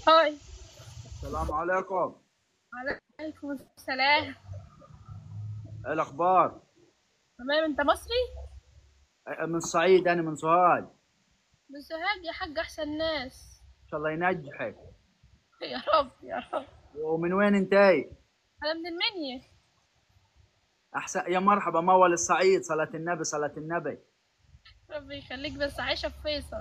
هاي السلام عليكم عليكم السلام ايه الاخبار تمام انت مصري إيه، من الصعيد انا من سوهاج من سوهاج يا حاج احسن ناس ان شاء الله ينجحك يا رب يا رب ومن وين انتي انا من المنيا احسن يا مرحبا مول الصعيد صلاة النبي صلاة النبي ربي يخليك بس عايشة في فيصل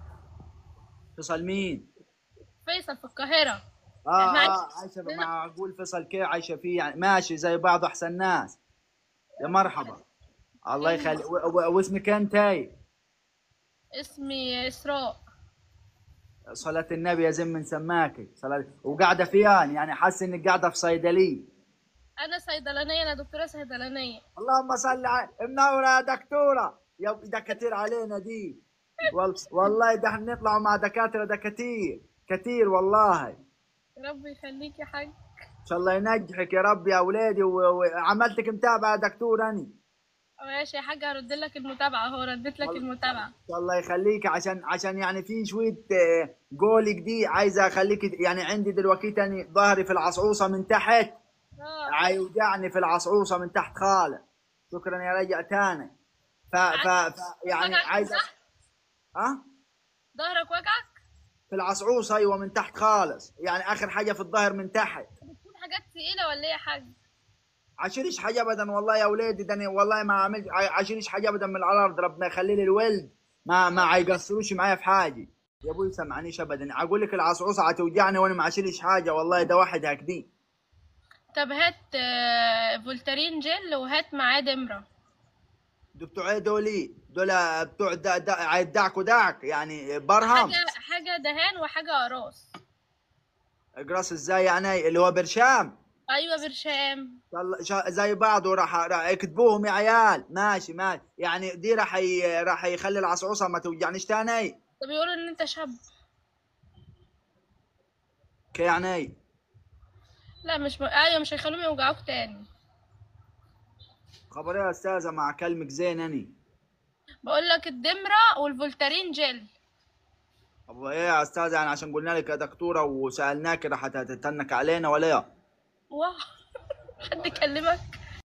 فيصل مين فيصل في القاهرة اه إحنا اه عايشة معقول فيصل كيف عايشة فيه يعني ماشي زي بعض احسن ناس يا مرحبا الله يخلي و- و- واسمك انتي اسمي اسراء صلاة النبي يا زلمة سماكي صلاة وقاعدة فيان يعني حاسس انك قاعدة في صيدلية انا صيدلانية انا دكتورة صيدلانية اللهم صل على منورة يا دكتورة يا دكاتير علينا دي وال... والله ده احنا نطلع مع دكاترة دكاتير كتير والله ربي يخليك يا حاج ان شاء الله ينجحك يا رب يا اولادي و- وعملتك متابعة يا دكتور اني ان ماشي يا حاج هرد لك المتابعة اهو رديت لك المتابعة شاء الله يخليك عشان عشان يعني في شوية آه، قولك دي عايزة اخليك يعني عندي دلوقتي تاني ظهري في العصعوصة من تحت اه عيوجعني في العصعوصة من تحت خالص شكرا يا رجع تاني ف, ف... ف... يعني وجعك عايز صح؟ ها ظهرك وجعك في العصعوص ايوه من تحت خالص يعني اخر حاجه في الظهر من تحت بتكون حاجات تقيلة ولا ايه يا حاج عشريش حاجه ابدا والله يا اولادي ده أنا والله ما عملت ع- عشريش حاجه ابدا من الارض ربنا يخلي لي الولد ما ما هيقصروش معايا في حاجه يا ابوي سمعنيش ابدا اقول لك العصعوصه هتوجعني وانا ما عشريش حاجه والله ده واحد هكدي طب هات آه، فولتارين جل وهات معاه دمرة دكتور ايه دولي دول بتوع دا دا عيدعك ودعك يعني برهم حاجة حاجة دهان وحاجة قراص اقراص ازاي يعني اللي هو برشام ايوه برشام يلا شا- زي بعض وراح راح يكتبوهم يا عيال ماشي ماشي يعني دي راح ي... راح يخلي العصعوصه ما توجعنيش تاني طب بيقولوا ان انت شاب كي يعني لا مش م... ايوه مش هيخلوهم يوجعوك تاني خبر ايه يا استاذه مع كلمك زين اني بقول لك الدمرة والفولتارين جل طب ايه يا استاذه يعني عشان قلنا لك يا دكتوره وسالناك راح تتنك علينا ولا ايه واو حد كلمك